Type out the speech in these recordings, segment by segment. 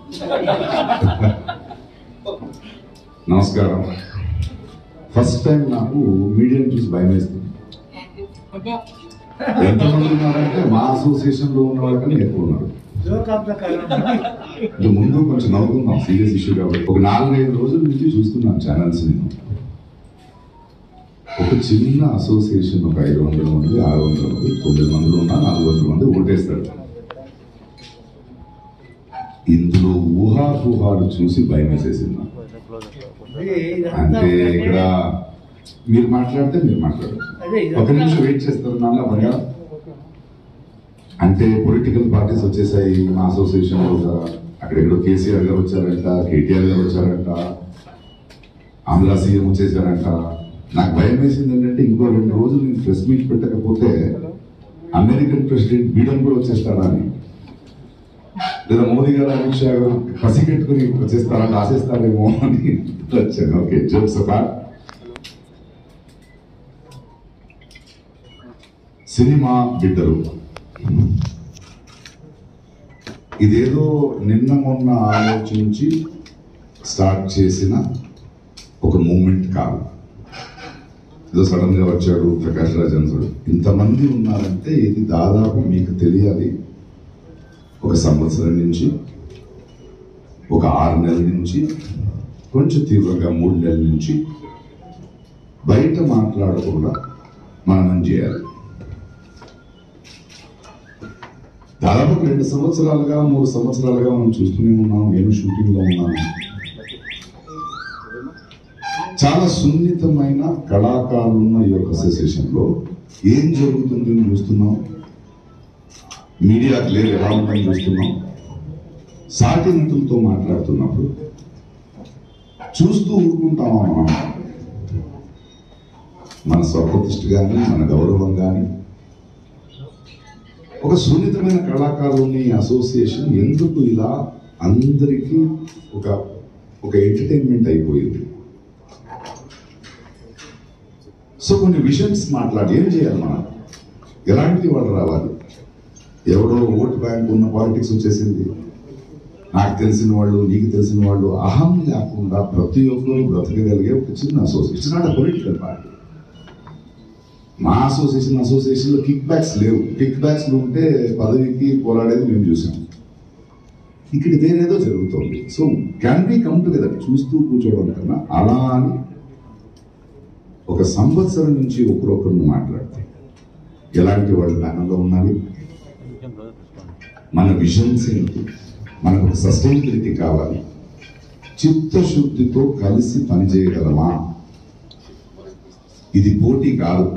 నమస్కారం first time నాకు medium చూసి భయం వేస్తుంది ఎంతమంది ఉన్నారంటే మా అసోసియేషన్ లో ఉన్న వాళ్ళకన్నా ఎక్కువ ఉన్నారు ఇది ముందు కొంచెం నవ్వుకుందాం సీరియస్ ఇష్యూ కాబట్టి ఒక నాలుగైదు రోజుల నుంచి చూస్తున్నాను ఛానల్స్ నేను ఒక చిన్న అసోసియేషన్ ఒక ఐదు వందల మంది ఆరు వందల మంది తొమ్మిది మందిలో ఉన్న నాలుగు వందల మంది ఓటేస్తాడు ఇందులో ఊహాపోహాలు చూసి భయం వేసేసింది నాకు. అంటే ఇక్కడ మీరు మాట్లాడితే మీరు మాట్లాడచ్చు ఒక నిమిషం వెయిట్ చేస్తారు నాన్న భయ అంటే పొలిటికల్ పార్టీస్ వచ్చేసాయి మా అసోసియేషన్ లో అక్కడ ఎక్కడో కేసీఆర్ గారు వచ్చారంట కేటీఆర్ గారు వచ్చారంట ఆంధ్ర సీఎం వచ్చేసారంట నాకు భయం వేసింది ఏంటంటే ఇంకో రెండు రోజులు నేను ప్రెస్ మీట్ పెట్టకపోతే అమెరికన్ ప్రెసిడెంట్ బీడన్ కూడా వచ్చేస్తాడా అని లేదా మోదీ గారు అమిత్ షా గారు పసిగట్టుకుని వచ్చేస్తారా రాసేస్తారేమో అని వచ్చాను ఓకే జోక్స్ అపార్ట్ సినిమా బిడ్డలు ఇదేదో నిన్న మొన్న ఆలోచించి స్టార్ట్ చేసిన ఒక మూమెంట్ కాదు ఏదో సడన్ గా వచ్చాడు ప్రకాష్ రాజ్ అన్సుడు ఇంతమంది ఉన్నారంటే ఇది దాదాపు మీకు తెలియాలి ఒక సంవత్సరం నుంచి ఒక ఆరు నెలల నుంచి కొంచెం తీవ్రంగా మూడు నెలల నుంచి బయట మాట్లాడకుండా మనం చేయాలి దాదాపు ఒక రెండు సంవత్సరాలుగా మూడు సంవత్సరాలుగా మనం చూస్తూనే ఉన్నాం నేను షూటింగ్ లో ఉన్నాను చాలా సున్నితమైన కళాకారులు ఉన్న ఈ యొక్క అసోసియేషన్ లో ఏం జరుగుతుంది అని చూస్తున్నాం మీడియాకి లేదు ఎలా ఉందని చూస్తున్నాం సాటి నటులతో మాట్లాడుతున్నప్పుడు చూస్తూ ఊరుకుంటామా మనం మన స్వప్రతిష్ఠ కానీ మన గౌరవం కానీ ఒక సున్నితమైన కళాకారుని అసోసియేషన్ ఎందుకు ఇలా అందరికీ ఒక ఒక ఎంటర్టైన్మెంట్ అయిపోయింది సో కొన్ని విషన్స్ మాట్లాడి ఏం చేయాలి మనం ఎలాంటి వాళ్ళు రావాలి ఎవరో ఓట్ బ్యాంక్ ఉన్న పాలిటిక్స్ వచ్చేసింది నాకు తెలిసిన వాళ్ళు నీకు తెలిసిన వాళ్ళు అహం లేకుండా ప్రతి ఒక్కరు బ్రతకగలిగే ఒక చిన్న association it's not a political party మా అసోసియేషన్ అసోసియేషన్ లో కిక్ బ్యాక్స్ లేవు కిక్ బ్యాక్స్ ఉంటే పదవికి పోరాడేది మేము చూసాం ఇక్కడ వేరేదో జరుగుతుంది so can become together చూస్తూ కూర్చోవడం కన్నా అలా అని ఒక సంవత్సరం నుంచి ఒకరొకరిని మాట్లాడితే ఎలాంటి వాళ్ళు ప్యానల్లో ఉండాలి మన విజన్స్ ఏంటి మనకు ఒక సస్టైనబిలిటీ కావాలి చిత్తశుద్ధితో కలిసి పనిచేయగలమా ఇది పోటీ కాదు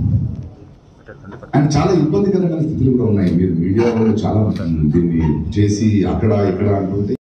అండ్ చాలా ఇబ్బందికరమైన స్థితులు కూడా ఉన్నాయి మీరు మీడియా వాళ్ళు చాలా దీన్ని చేసి అక్కడ ఇక్కడ అంటుంటే